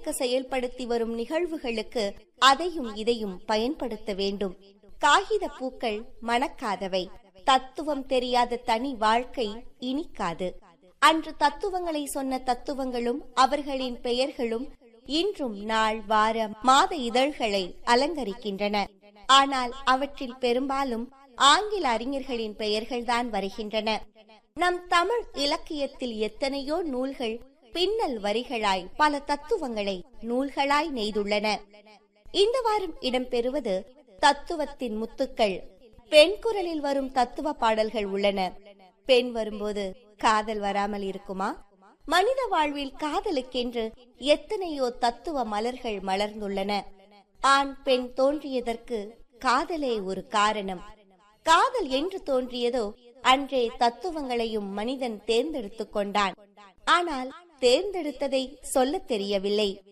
வியக்க செயல்படுத்தி வரும் நிகழ்வுகளுக்கு அதையும் இதையும் பயன்படுத்த வேண்டும் காகித பூக்கள் மணக்காதவை தத்துவம் தெரியாத தனி வாழ்க்கை இனிக்காது அன்று தத்துவங்களை சொன்ன தத்துவங்களும் அவர்களின் பெயர்களும் இன்றும் நாள் வார மாத இதழ்களை அலங்கரிக்கின்றன ஆனால் அவற்றில் பெரும்பாலும் ஆங்கில அறிஞர்களின் பெயர்கள்தான் வருகின்றன நம் தமிழ் இலக்கியத்தில் எத்தனையோ நூல்கள் பின்னல் வரிகளாய் பல தத்துவங்களை நூல்களாய் நெய்துள்ளன இந்த வாரம் இடம்பெறுவது தத்துவத்தின் முத்துக்கள் பெண் குரலில் வரும் தத்துவ பாடல்கள் உள்ளன பெண் வரும்போது காதல் வராமல் இருக்குமா மனித வாழ்வில் காதலுக்கென்று எத்தனையோ தத்துவ மலர்கள் மலர்ந்துள்ளன ஆண் பெண் தோன்றியதற்கு காதலே ஒரு காரணம் காதல் என்று தோன்றியதோ அன்றே தத்துவங்களையும் மனிதன் தேர்ந்தெடுத்துக் கொண்டான் ஆனால் தேர்ந்தெடுத்ததை சொல்லத் தெரியவில்லை